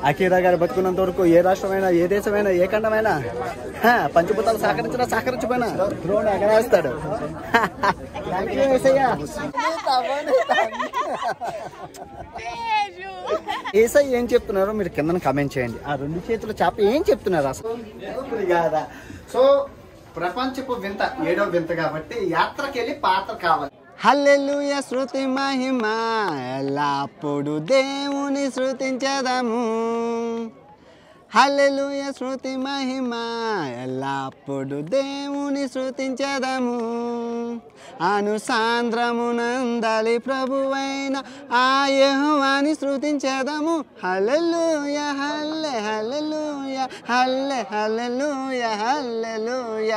అకీరా గారు బతుకున్నంత వరకు ఏ రాష్ట్రమైనా ఏ దేశమైనా ఏ ఖండమైనా హ, పంచభూతాలు సహకరించినా సహకరించపోయినా ద్రోణ ఎగరేస్తాడు Thank you, యేసయ్య. ఏసై ఏం చెప్తున్నారో మీరు కింద కామెంట్ చేయండి ఆ రెండు చేతుల చేప ఏం చెప్తున్నారు అసలు కాదా సో ప్రపంచపు వింత ఏడో వింత కాబట్టి యాత్రకి వెళ్ళి పాత్ర కావాలి హల్లెలూయ శృతి మహిమ ఎల్లప్పుడు దేవుని శృతించదము హల్లెలూయ శృతి మహిమ ఎల్లప్పుడు దేవుని శృతించదము అనుసాంద్రమునందలి ప్రభువైన ఆ యెహోవాని శృతించదము హల్లెలూయ హల్లె హల్లెలూయ హల్లె హల్లెలూయ హల్లెలూయ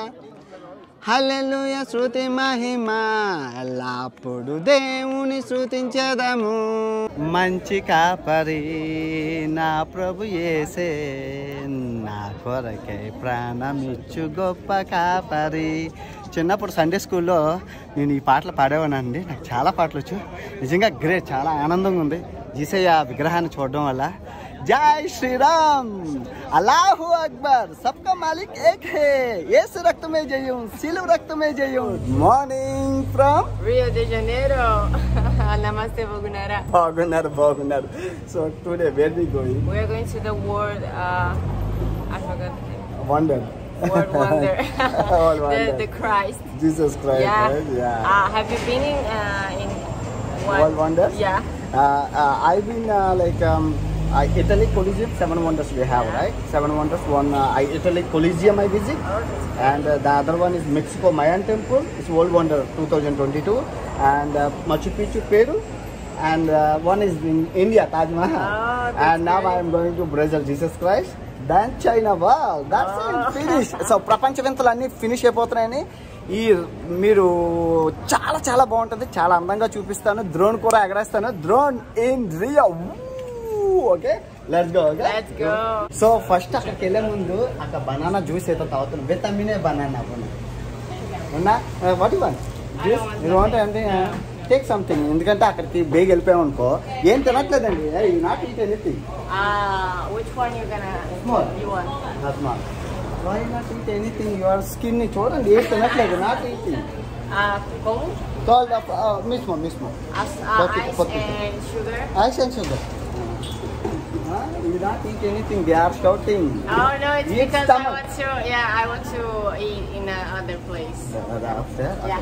హల్లెలూయ శృతి మహిమ ఎల్లప్పుడు దేవుని శృతించదము మంచి కాపరి నా ప్రభు యేసే నా కొరకై ప్రాణమిచ్చు గొప్ప కాపరి చిన్నప్పుడు సండే స్కూల్లో నేను ఈ పాటలు పాడేవానండి నాకు చాలా పాటలు వచ్చు నిజంగా గ్రేట్ చాలా ఆనందంగా ఉంది జీసయ్య విగ్రహాన్ని చూడడం వల్ల జై శ్రీరామ్ అల్లాహు అక్బర్ సబ్కా మాలిక్ ఏక్ హే యేసు రక్తమే జయం సిలువ రక్తమే జయం morning from Rio de Janeiro. Namaste Bogunara. బాగున్నారు బాగున్నారు so today where we going We are going to the world. Uh, I forgot the name. Wonder World Wonder. World the, wonder. the Christ. Jesus Christ yeah. right? yeah Uh, have you been in? Uh, in what? World Wonders? Yeah. Uh, uh, I've been uh, like um, uh, Italy Colosseum, seven wonders we have, Yeah. right? Seven wonders. One uh, I- Italy Colosseum I visit, Oh, that's and uh, the other one is Mexico Mayan Temple. It's World Wonder 2022, and uh, Machu Picchu Peru, and uh, one is in India Taj Mahal. Oh, that's and now great. I am going to Brazil Jesus Christ. Then China, wow, that's Oh. it, finish. So ప్రపంచ వింతలు అన్ని finish అయిపోతున్నాయని ఈ మీరు చాలా చాలా బాగుంటుంది చాలా అందంగా చూపిస్తాను ద్రోణ్ కూడా ఎగరేస్తాను drone in Rio okay let's go okay Let's go. So first అక్కడికి వెళ్ళే ముందు అక్కడ బనానా జ్యూస్ అయితే తాగుతున్నాను విటమినే బనానా ఉన్నా వాట్ వన్ జ్యూస్ want మీరు వాంట్ అంటే టేక్ సంథింగ్ ఎందుకంటే అక్కడికి బేగ్ వెళ్ళిపోయాం అనుకో ఏం తినట్లేదండి not eat anything Uh, which one you gonna? Small. You want? Asma. Why not eat anything? Your skin ని చూడండి ఏం తినట్లేదు not eating Uh, cold. Cold up మిస్మో మిస్మో As, uh, Potato, ice potato. and sugar. Ice and sugar you not eat anything they are shouting Oh no, it's Eat because stomach. I want to. Yeah, I want to eat in another place. Yeah.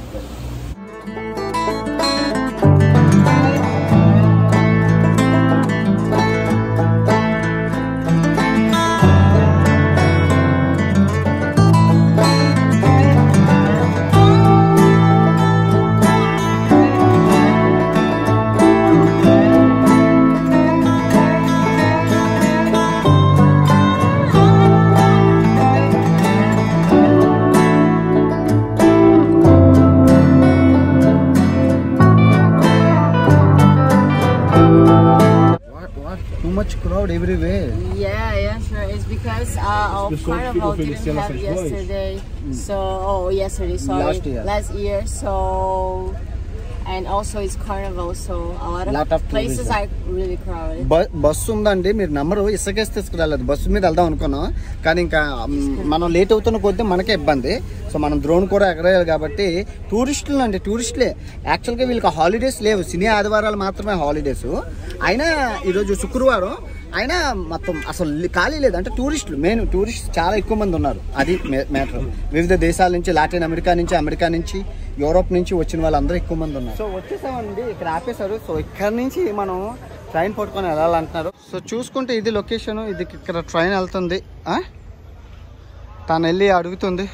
Too much crowd everywhere. Yeah, yeah, sure. It's because uh, our Because carnival people didn't feel have it's jealous of yesterday. So, oh, yesterday, sorry. Last year. Last year. So, and also it's carnival, so a lot of, Lot of places tourism. are really crowded. బ- bus ఉందండి మీరు నమ్మరు ఇసుకేసి తీసుకురాలేదు bus మీద వెళ్దాం అనుకున్నాం కానీ ఇంకా మ్, మనం లేట్ అవుతున్న కొద్దీ మనకే ఇబ్బంది సో మనం ద్రోణ్ కూడా ఎగరేయాలి కాబట్టి టూరిస్టులు అండి టూరిస్టులే యాక్చువల్గా వీళ్ళకి హాలిడేస్ లేవు సినీ ఆదివారాలు మాత్రమే హాలిడేస్ అయినా ఈరోజు శుక్రవారం అయినా మొత్తం అసలు లి- ఖాళీ లేదు అంటే టూరిస్టులు మెయిన్ టూరిస్ట్ చాలా ఎక్కువ మంది ఉన్నారు అది మ్యాటర్ వివిధ దేశాల నుంచి లాటిన్ అమెరికా నుంచి అమెరికా నుంచి యూరోప్ నుంచి వచ్చిన వాళ్ళందరూ ఎక్కువ మంది ఉన్నారు సో వచ్చేసామండి ఇక్కడ ఆపేశారు సో ఇక్కడ నుంచి మనం ట్రైన్ పట్టుకొని వెళ్ళాలంటున్నారు సో చూసుకుంటే ఇది లొకేషన్ ఇది ఇక్కడ ట్రైన్ వెళ్తుంది ఆ? తను వెళ్ళి అడుగుతుంది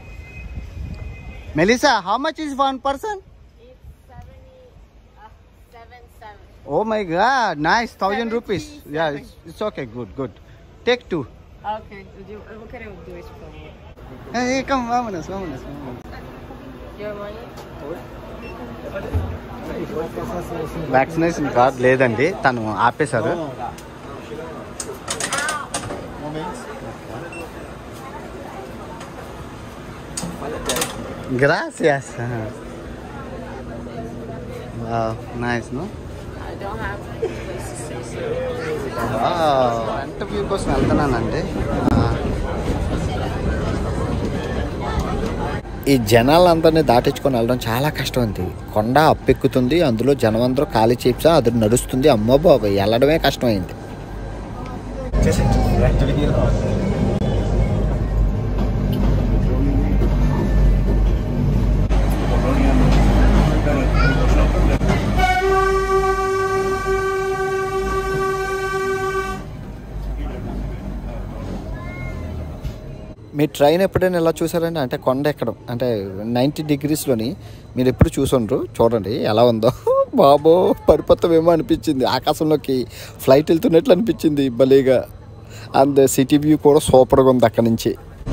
Melissa how much is one person oh my god nice thousand rupees yeah it's okay good good take two Okay, do you, what can I do it for? Come వామనస్ వామనస్ Your money? Vaccination card లేదండి తను ఆపేశారు Gracias. Wow, nice, no? I don't don't have place to stay. So interview కోసం వెళ్తున్నానండి ఆ. ఈ జనాలందరినీ దాటించుకొని వెళ్ళడం చాలా కష్టం అండి కొండ అప్పెక్కుతుంది అందులో జనం అందరూ ఖాళీ చేప్సా అది నడుస్తుంది అమ్మో బాబు వెళ్ళడమే కష్టమైంది మీ ట్రైన్ ఎప్పుడైనా ఇలా చూసారండి అంటే కొండ ఎక్కడం అంటే నైంటీ డిగ్రీస్లోని మీరు ఎప్పుడు చూసుండ్రు చూడండి ఎలా ఉందో బాబో పరిపత్వమేమో అనిపించింది ఆకాశంలోకి ఫ్లైట్ వెళ్తున్నట్లు అనిపించింది భలేగా అండ్ సిటీ వ్యూ కూడా సూపర్గా ఉంది అక్కడ నుంచి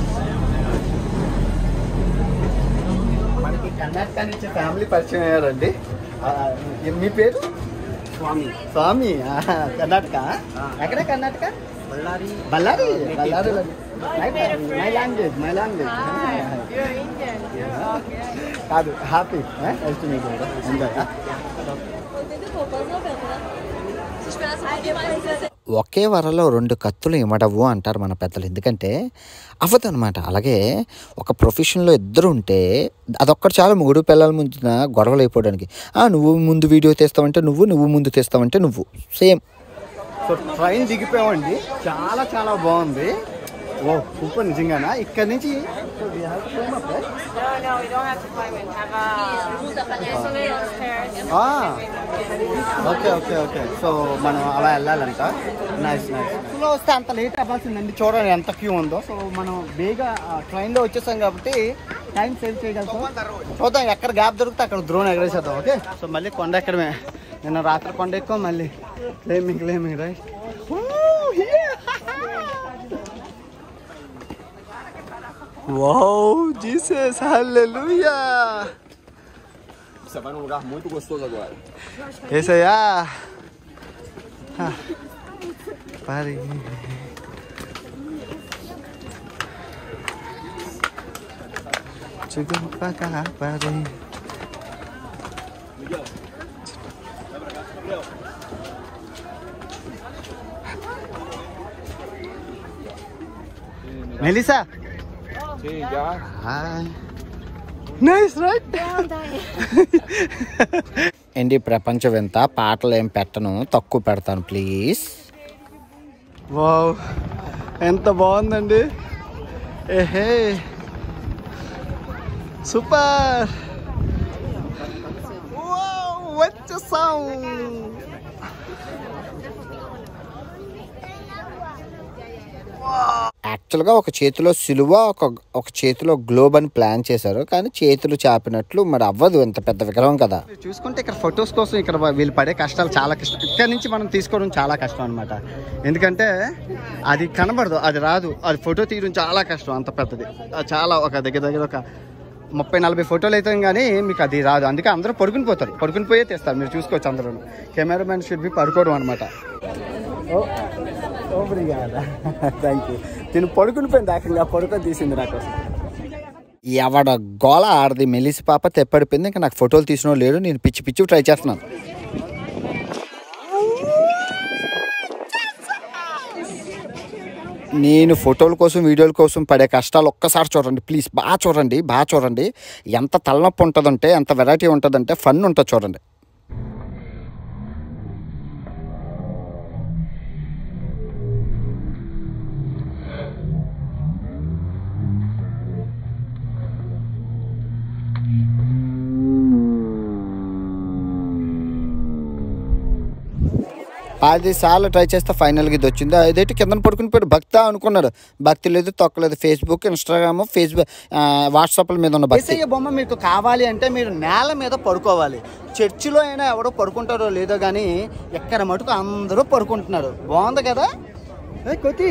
మనకి కర్ణాటక నుంచి ఫ్యామిలీ పరిచయం అయ్యారండి మీ పేరు స్వామి స్వామి కర్ణాటక ఎక్కడ Karnataka Ballari Ballari Ballari my language my language you're Indian. You're okay. కాదు హ్యాపీ నెక్స్ట్ మీకు ఎంజాయ్ ఒకే వరలో రెండు కత్తులు ఇమ్మడవు అంటారు మన పెద్దలు ఎందుకంటే అవ్వదు అనమాట అలాగే ఒక ప్రొఫెషన్లో ఇద్దరు ఉంటే అదొక్కటి చాలా మూడు పిల్లల ముందున గొడవలు అయిపోవడానికి "ఆ, నువ్వు ముందు వీడియో తీస్తావంటే నువ్వు నువ్వు ముందు తీస్తావంటే నువ్వు సేమ్ సో ట్రైన్ దిగిపోయామండి చాలా చాలా బాగుంది ఓ సూపర్ నిజంగానా ఇక్కడ నుంచి No, no, we don't have to climb it. Have a escalator stairs. Okay okay okay so మనం అలా వెళ్ళాలంట నైస్ నైస్ లో వస్తే అంత లేట్ అవ్వాల్సిందండి చూడండి ఎంత క్యూ ఉందో సో మనం బేగా ట్రైన్లో వచ్చేసాం కాబట్టి టైం సేవ్ చేయగలుగుతాం చూద్దాం ఎక్కడ గ్యాప్ దొరికితే అక్కడ డ్రోన్ ఎగరేసేద్దాం ఓకే సో మళ్ళీ కొండ ఎక్కడమే నిన్న రాత్రి కొండ ఎక్కువ మళ్ళీ climbing climbing right Uau, Jesus, aleluia! Você vai num lugar muito gostoso agora. Esse aí, ah. ah. Pare. Chegou pra cá, pare. Melissa. Sim, já. Hi. Nice, right? ఏంటి ప్రపంచం ఎంత పాటలు ఏం పెట్టను తక్కువ పెడతాను ప్లీజ్ వావ్ ఎంత బాగుందండి ఏహే సూపర్ వచ్చేసాం యాక్చువల్గా ఒక చేతిలో సిలువ ఒక ఒక చేతిలో గ్లోబ్ అని ప్లాన్ చేశారు కానీ చేతులు చాపినట్లు మరి అవ్వదు ఎంత పెద్ద విగ్రహం కదా చూసుకుంటే ఇక్కడ ఫొటోస్ కోసం ఇక్కడ వీళ్ళు పడే కష్టాలు చాలా కష్టం ఇక్కడ నుంచి మనం తీసుకోవడం చాలా కష్టం అనమాట ఎందుకంటే అది కనబడదు అది రాదు అది ఫోటో తీయడం చాలా కష్టం అంత పెద్దది అది చాలా ఒక దగ్గర దగ్గర ఒక ముప్పై నలభై ఫోటోలు అయితే కానీ మీకు అది రాదు అందుకే అందరూ పడుకుని పోతారు పడుకుని పోయే తీస్తారు మీరు చూసుకోవచ్చు అందరూ కెమెరామెన్ షుడ్ బి పడుకోవడం అనమాట థ్యాంక్ యూ నేను పడుకుని పోయింది ఏకంగా పడుకొని తీసింది నాకు ఎవడ గోల ఆడది మెలిసి పాప తెప్పడిపోయింది ఇంకా నాకు ఫోటోలు తీసిన లేడు నేను పిచ్చి పిచ్చి ట్రై చేస్తున్నాను నేను ఫోటోల కోసం వీడియోల కోసం పడే కష్టాలు ఒక్కసారి చూడండి ప్లీజ్ బాగా చూడండి బాగా చూడండి ఎంత తలనొప్పి ఉంటుందంటే ఎంత వెరైటీ ఉంటుందంటే ఫన్ ఉంటుంది చూడండి పది సార్లు ట్రై చేస్తే ఫైనల్గా ఇది వచ్చింది అదేంటి కింద పడుకుని పోయాడు భక్త అనుకున్నాడు భక్తి లేదు తొక్కలేదు ఫేస్బుక్ ఇన్స్టాగ్రామ్ ఫేస్బుక్ వాట్సాప్ల మీద ఉన్న భక్తి బొమ్మ మీకు కావాలి అంటే మీరు నేల మీద పడుకోవాలి చర్చిలో అయినా ఎవడో పడుకుంటారో లేదో కానీ ఎక్కడ మటుకు అందరూ పడుకుంటున్నారు బాగుంది కదా ఏ కొతి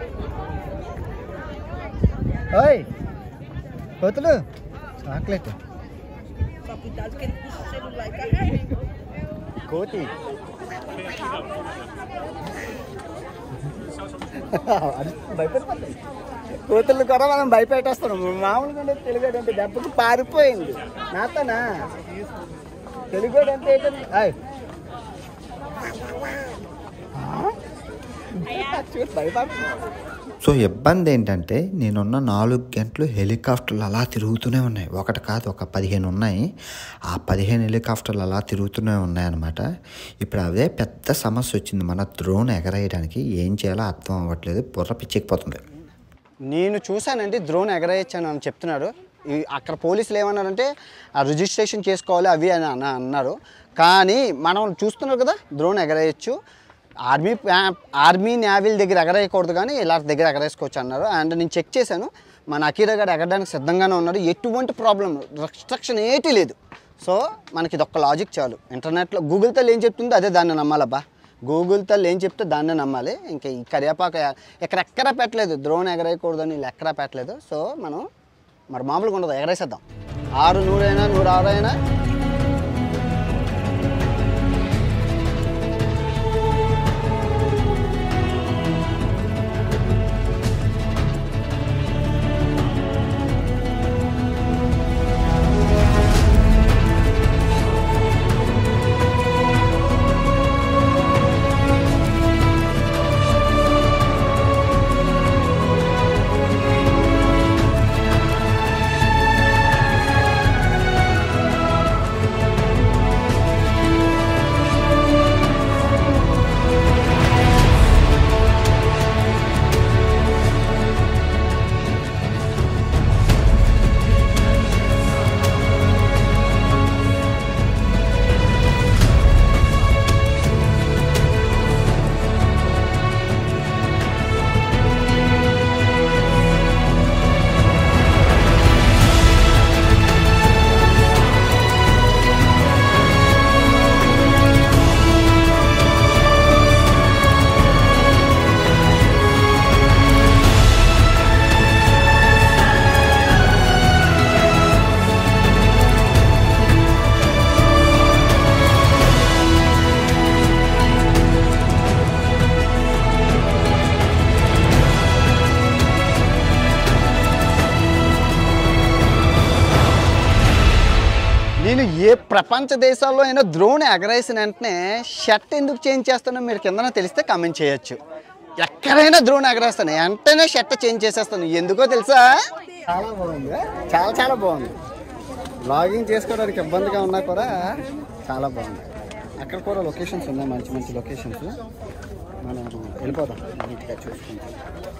ఓయ్ కోతులు చాక్లెట్ కోతి భయపడిపోతాయి కోతులు కూడా మనం భయపెట్టేస్తున్నాం మామూలుగా ఉండేది తెలుగు అంటే దెబ్బకు పారిపోయింది నాతోనా తెలుగు అంటే ఏంటంటే ఆయ్. సో ఇబ్బంది ఏంటంటే నేనున్న నాలుగు గంటలు హెలికాప్టర్లు అలా తిరుగుతూనే ఉన్నాయి ఒకటి కాదు ఒక పదిహేను ఉన్నాయి ఆ పదిహేను హెలికాప్టర్లు అలా తిరుగుతూనే ఉన్నాయన్నమాట ఇప్పుడు అదే పెద్ద సమస్య వచ్చింది మన డ్రోన్ ఎగరేయడానికి ఏం చేయాలో అర్థం అవ్వట్లేదు బుర్ర పిచ్చెక్కిపోతుంది నేను చూశానండి డ్రోన్ ఎగరేయచ్చాను అని చెప్తున్నారు ఈ అక్కడ పోలీసులు ఏమన్నారంటే ఆ రిజిస్ట్రేషన్ చేసుకోవాలి అవి అని అన్న- అన్నారు కానీ మనం చూస్తున్నారు కదా డ్రోన్ ఎగరేయచ్చు ఆర్మీ ప్యా- ఆర్మీ నేవీల దగ్గర ఎగరేయకూడదు కానీ ఇలా దగ్గర ఎగరేసుకోవచ్చు అన్నారు అండ్ నేను చెక్ చేశాను మన అకీరా గారు ఎగరడానికి సిద్ధంగానే ఉన్నాడు ఎటువంటి ప్రాబ్లం రిస్ట్రక్షన్ ఏటీ లేదు సో మనకి ఇది ఒక్క లాజిక్ చాలు ఇంటర్నెట్లో గూగుల్ తల్లి ఏం చెప్తుందో అదే దాన్ని నమ్మాలబ్బా గూగుల్ తల్లి ఏం చెప్తే దాన్నే నమ్మాలి ఇంకా ఈ కరివేపాకు ఎక్కడెక్కడా పెట్టలేదు ద్రోణ్ ఎగరేయకూడదని వీళ్ళు ఎక్కడా పెట్టలేదు సో మనం మరి మామూలుగా ఉండదు ఎగరేసేద్దాం ఆరు నూరైనా నూరు ఆరు అయినా నేను ఏ ప్రపంచ దేశాల్లో అయినా ద్రోణ్ ఎగరేసిన వెంటనే షర్ట్ ఎందుకు చేంజ్ చేస్తానో మీరు కిందన తెలిస్తే కామెంట్ చేయొచ్చు ఎక్కడైనా ద్రోణ్ ఎగరేస్తాను వెంటనే షర్ట్ చేంజ్ చేసేస్తాను ఎందుకో తెలుసా చాలా బాగుంది చాలా చాలా బాగుంది లాగింగ్ చేసుకోవడానికి ఇబ్బందిగా ఉన్నా కూడా చాలా బాగుంది అక్కడ కూడా లొకేషన్స్ ఉన్నాయి మంచి మంచి లొకేషన్స్ మనం వెళ్ళిపోదాం నీట్గా చూసుకుంటాం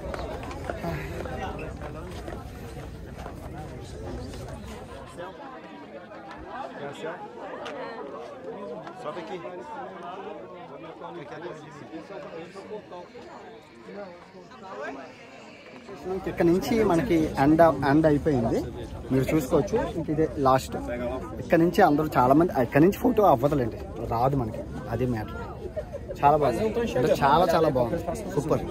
ఇక్కడ నుంచి మనకి ఎండ్ ఎండ్ అయిపోయింది మీరు చూసుకోవచ్చు ఇంక ఇదే లాస్ట్ ఇక్కడ నుంచి అందరూ చాలా మంది ఇక్కడ నుంచి ఫోటో అవ్వదులేండి రాదు మనకి అదే మ్యాటర్ చాలా బాగుంది అంటే చాలా చాలా బాగుంది సూపర్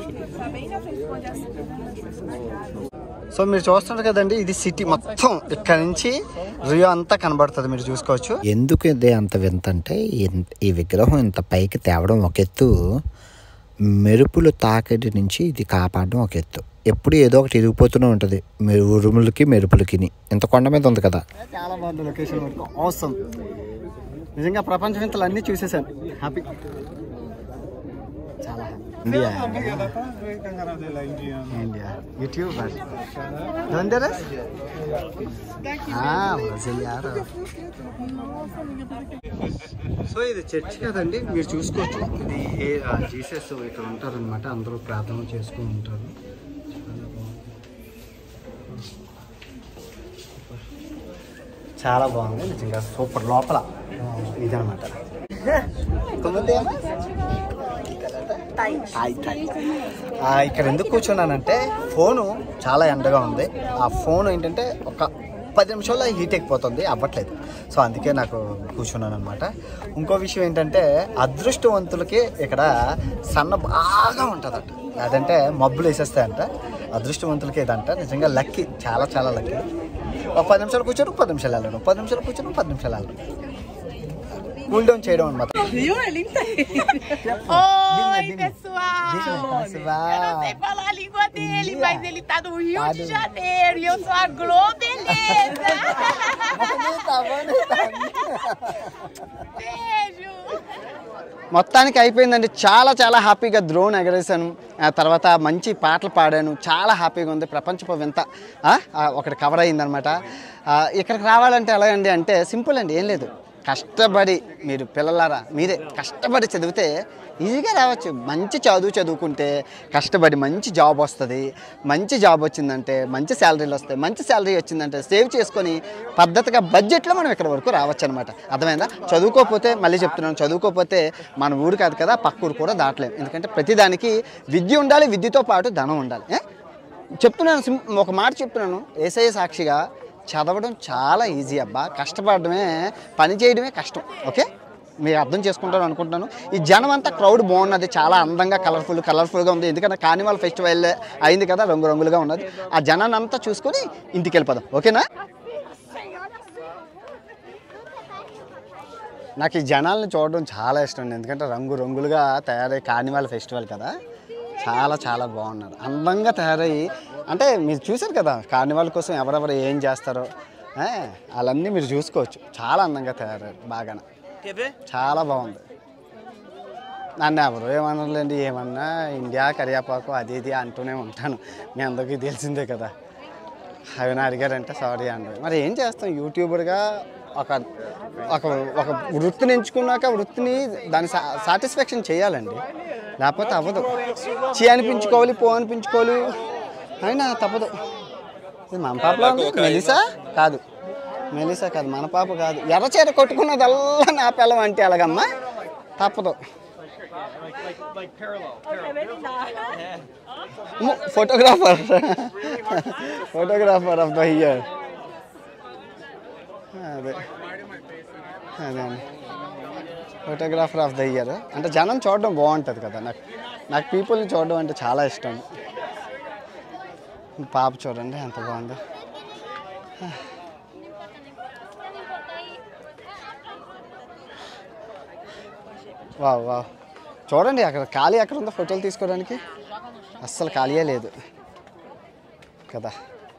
సో మీరు చూస్తున్నారు కదండి ఇది సిటీ మొత్తం ఇక్కడ నుంచి రియో అంతా కనబడుతుంది మీరు చూసుకోవచ్చు ఎందుకు ఇదే అంత వింత అంటే ఇన్- ఈ విగ్రహం ఇంత పైకి తేవడం ఒక ఎత్తు మెరుపులు తాకిడి నుంచి ఇది కాపాడడం ఒక ఎత్తు ఎప్పుడు ఏదో ఒకటి ఇరిగిపోతూనే ఉంటుంది మెరు ఉరుములకి మెరుపులకి ఇంత కొండ మీద ఉంది కదా చాలా బాగుంది లొకేషన్ వరకు అవసరం నిజంగా ప్రపంచ వింతలు అన్నీ చూసేసాను హ్యాపీ చాలా హ్యాపీ ఇండియా ఇండియా యూట్యూబ్ దొందరస్ సో ఇది చర్చ్ కదండి మీరు చూసుకోవచ్చు ఇది జీసస్ ఇక్కడ ఉంటారనమాట అందరూ ప్రార్థన చేసుకుని ఉంటారు చాలా బాగుంది నిజంగా సూపర్ లోపల ఇదనమాట తాయ్, తాయ్. ఆ, ఇక్కడ ఎందుకు కూర్చున్నానంటే ఫోను చాలా ఎండగా ఉంది ఆ ఫోన్ ఏంటంటే ఒక పది నిమిషాల్లో హీట్ ఎక్కిపోతుంది అవ్వట్లేదు సో అందుకే నాకు కూర్చున్నాను అనమాట ఇంకో విషయం ఏంటంటే అదృష్టవంతులకి ఇక్కడ సన్న బాగా ఉంటుందట అదంటే మబ్బులు వేసేస్తాయంట అదృష్టవంతులకి ఇదంట నిజంగా లక్కీ చాలా చాలా లక్కీ ఒక పది నిమిషాలు కూర్చొని పది నిమిషాలు వెళ్ళడం పది నిమిషాలు కూర్చొని పది నిమిషాలు వెళ్ళడం కూల్ డౌన్ చేయడం అనమాట Viu? Ele entende. Oi, Oi, pessoal! pessoal. Eu não sei falar a língua dele, Yeah. mas ele tá no Rio Tá de no- Janeiro e eu sou a Glo Beleza! bonita, bonita. Beijo! మొత్తానికి అయిపోయిందండి చాలా చాలా హ్యాపీగా drone ఎగరేసాను ఆ తర్వాత మంచి పాటలు పాడాను చాలా హ్యాపీగా ఉంది ప్రపంచపు వింత ఆ, ఆ, ఒకటి కవర్ అయిందనమాట ఇక్కడికి రావాలంటే ఎలాగండి అంటే సింపుల్ అండి ఏం లేదు కష్టపడి మీరు పిల్లలారా మీరే కష్టపడి చదివితే ఈజీగా రావచ్చు మంచి చదువు చదువుకుంటే కష్టపడి మంచి జాబ్ వస్తుంది మంచి జాబ్ వచ్చిందంటే మంచి శాలరీలు వస్తాయి మంచి శాలరీ వచ్చిందంటే సేవ్ చేసుకొని పద్ధతిగా బడ్జెట్లో మనం ఇక్కడ వరకు రావచ్చు అనమాట అర్థమైందా చదువుకోకపోతే మళ్ళీ చెప్తున్నాను చదువుకోకపోతే మన ఊరు కాదు కదా పక్క ఊరు కూడా దాటలేము ఎందుకంటే ప్రతిదానికి విద్య ఉండాలి విద్యతో పాటు ధనం ఉండాలి ఏ? చెప్తున్నాను సిం ఒక మాట చెప్తున్నాను ఏసఐ సాక్షిగా చదవడం చాలా ఈజీ అబ్బా కష్టపడడమే పని చేయడమే కష్టం ఓకే మీరు అర్థం చేసుకుంటారు అనుకుంటున్నాను ఈ జనం అంతా క్రౌడ్ బాగున్నది చాలా అందంగా కలర్ఫుల్ కలర్ఫుల్గా ఉంది ఎందుకంటే కార్నివాల్ ఫెస్టివల్ అయింది కదా రంగు రంగులుగా ఉన్నది ఆ జనాన్ని అంతా చూసుకొని ఇంటికి వెళ్ళిపోదాం ఓకేనా నాకు ఈ జనాల్ని చూడడం చాలా ఇష్టం అండి ఎందుకంటే రంగు రంగులుగా తయారై కార్నివాల్ ఫెస్టివల్ కదా చాలా చాలా బాగున్నారు అందంగా తయారయ్యి అంటే మీరు చూసారు కదా కార్నివాల్ కోసం ఎవరెవరు ఏం చేస్తారో ఏ, వాళ్ళన్నీ మీరు చూసుకోవచ్చు చాలా అందంగా తయారయ్యారు బాగానే చాలా బాగుంది నన్ను ఎవరు ఏమనలేండి ఏమన్నా ఇండియా కరియాపాకు అది ఇది అంటూనే ఉంటాను మీ అందరికీ తెలిసిందే కదా అవి నా అడిగారంటే సారీ అండి మరి ఏం చేస్తాం యూట్యూబర్గా ఒక ఒక ఒక వృత్తిని ఎంచుకున్నాక వృత్తిని దాని సాటిస్ఫాక్షన్ చేయాలండి లేకపోతే అవ్వదు చీ అనిపించుకోవాలి పో అనిపించుకోవాలి అయినా తప్పదు ఇది మన పాపలో ఉంది మెలిసా కాదు మెలిసా కాదు మన పాప కాదు ఎర్ర చీర కొట్టుకున్నదల్లా నా పిల్లం అంటే ఎలాగమ్మా తప్పదు photographer photographer of the year అదే అదే ఫోటోగ్రాఫర్ ఆఫ్ ద ఇయర్ అంటే జనం చూడడం బాగుంటుంది కదా నాకు నాకు పీపుల్ని చూడడం అంటే చాలా ఇష్టం పాప చూడండి ఎంత బాగుందో వావ్ వావ్ చూడండి అక్కడ ఖాళీ ఎక్కడ ఉందో ఫోటోలు తీసుకోవడానికి అస్సలు ఖాళీయే లేదు కదా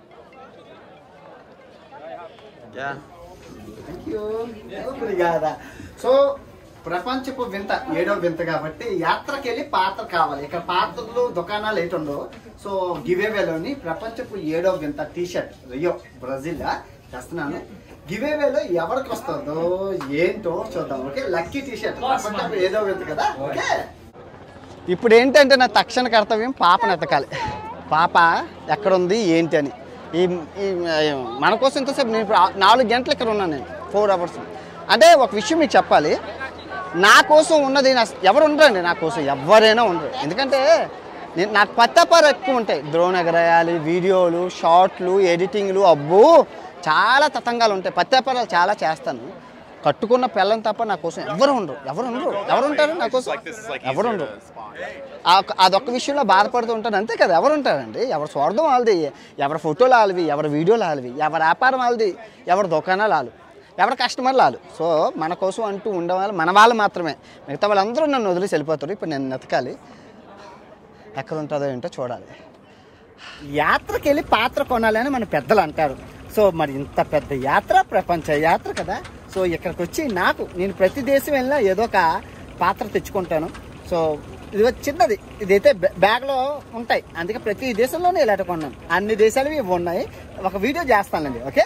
సో ప్రపంచపు వింత ఏడో వింత కాబట్టి యాత్రకి వెళ్ళి పాత్ర కావాలి ఇక్కడ పాత్రలు దుకాణాలు ఏటి ఉండవు సో గివేవేలోని ప్రపంచపు ఏడో వింత టీ షర్ట్ రియో బ్రెజిల్ చేస్తున్నాను గివేవేలో ఎవరికి వస్తుందో ఏంటో చూద్దాం ఓకే లక్కీ టీ షర్ట్ ప్రపంచపు ఏడో వింత కదా ఓకే ఇప్పుడు ఏంటంటే నా తక్షణ కర్తవ్యం పాపను ఎతకాలి పాప ఎక్కడుంది ఏంటి అని ఈ ఈ మన కోసం ఇంతసేపు నేను ఇప్పుడు ఆ- నాలుగు గంటలు ఇక్కడ ఉన్నాను నేను ఫోర్ అవర్స్ అంటే ఒక విషయం మీకు చెప్పాలి నా కోసం ఉన్నది నా ఎవరు ఉండరండి నా కోసం ఎవరైనా ఉండరు ఎందుకంటే నేను నాకు పత్తపారు ఎక్కువ ఉంటాయి డ్రోన్ ఎగరేయాలి వీడియోలు షార్ట్లు ఎడిటింగ్లు అబ్బో చాలా తతంగాలు ఉంటాయి పత్తాపారాలు చాలా చేస్తాను కట్టుకున్న పిల్లని తప్ప నా కోసం ఎవరు ఉండరు ఎవరు ఉండరు ఎవరు ఉంటారు నా కోసం ఎవరు ఉండరు ఆ ఒక్క- అదొక్క విషయంలో బాధపడుతూ ఉంటాను అంతే కదా ఎవరు ఉంటారండి ఎవరి స్వార్థం వాళ్ళది ఎవరి ఫోటోలు వాళ్ళవి ఎవరి వీడియోలు వాళ్ళవి ఎవరి వ్యాపారం వాళ్ళది ఎవరి దుకాణాలు వాళ్ళు ఎవరి కస్టమర్లు వాళ్ళు సో మన కోసం అంటూ ఉండేవాళ్ళు మన వాళ్ళు మాత్రమే మిగతా వాళ్ళందరూ నన్ను వదిలేసి వెళ్ళిపోతారు ఇప్పుడు నేను నెతకాలి ఎక్కడ ఉంటుందో ఏంటో చూడాలి యాత్రకి వెళ్ళి పాత్ర కొనాలి అని మన పెద్దలు అంటారు సో మరి ఇంత పెద్ద యాత్ర ప్రపంచ యాత్ర కదా సో ఇక్కడికి వచ్చి నాకు నేను ప్రతి దేశం వెళ్ళినా ఏదో ఒక పాత్ర తెచ్చుకుంటాను సో ఇది వచ్చి చిన్నది ఇదైతే బ్యా- బ్యాగ్లో ఉంటాయి అందుకే ప్రతి దేశంలోనే ఇలాంటి కొన్నాను అన్ని దేశాలు ఇవి ఉన్నాయి ఒక వీడియో చేస్తానండి okay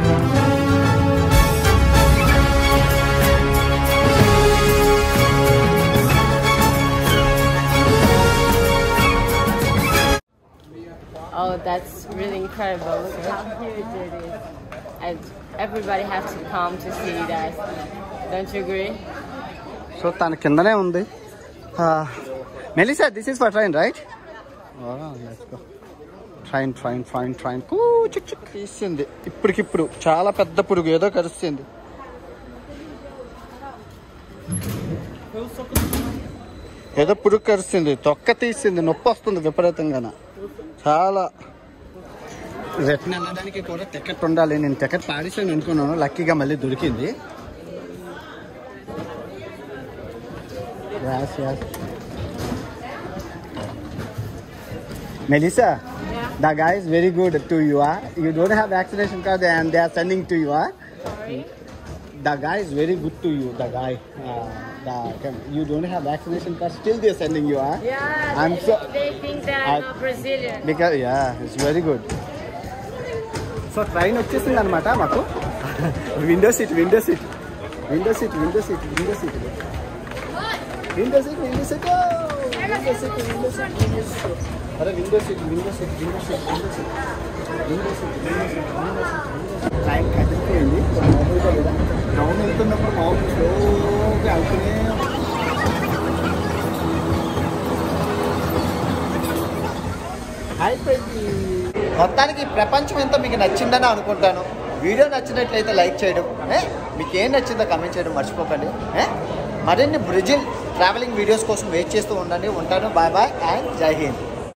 Oh, that's really incredible. Look how huge it is. And everybody has to come to see that. Don't you agree? So తన కిందనే ఉంది Melissa this is for train right train train train train చిక్ చిక్ తీసింది ఇప్పటికిప్పుడు చాలా పెద్ద పురుగు ఏదో కరిస్తుంది ఏదో పురుగు కరిస్తుంది తొక్క తీసింది నొప్పి వస్తుంది విపరీతంగా చాలా రిటర్న్ వెళ్ళడానికి కూడా టికెట్ ఉండాలి నేను టికెట్ పాడేసాను అనుకున్నాను లక్కీగా మళ్ళీ దొరికింది Yes, yes. Melissa, the guy is very good to you. Huh? You don't have vaccination card and they are sending to you. Huh? The guy is very good to you, the guy. Uh, Yeah, come. You don't have vaccination card. Still, they're sending you, huh? Yeah, I'm they, so- they think that I'm I- not Brazilian. Because yeah, it's very good. So train వచ్చేసింది అనమాట మాకు window seat window seat window seat window seat window seat window seat window seat window seat window seat window seat అరే window seat window seat window seat window seat window seat window seat window seat train కదిలిపోయింది మామూలుగా లేదా down వెళ్తున్నప్పుడు మామూలు స్లోగా వెళ్తూనే అయిపోయింది మొత్తానికి ఈ ప్రపంచం ఎంతో మీకు నచ్చిందని అనుకుంటాను వీడియో నచ్చినట్లయితే లైక్ చేయడం ఏ? మీకు ఏం నచ్చిందో కమెంట్ చేయడం మర్చిపోకండి ఏ? మరిన్ని బ్రెజిల్ ట్రావెలింగ్ వీడియోస్ కోసం వెయిట్ చేస్తూ ఉండండి ఉంటాను బాయ్ బాయ్ అండ్ జై హింద్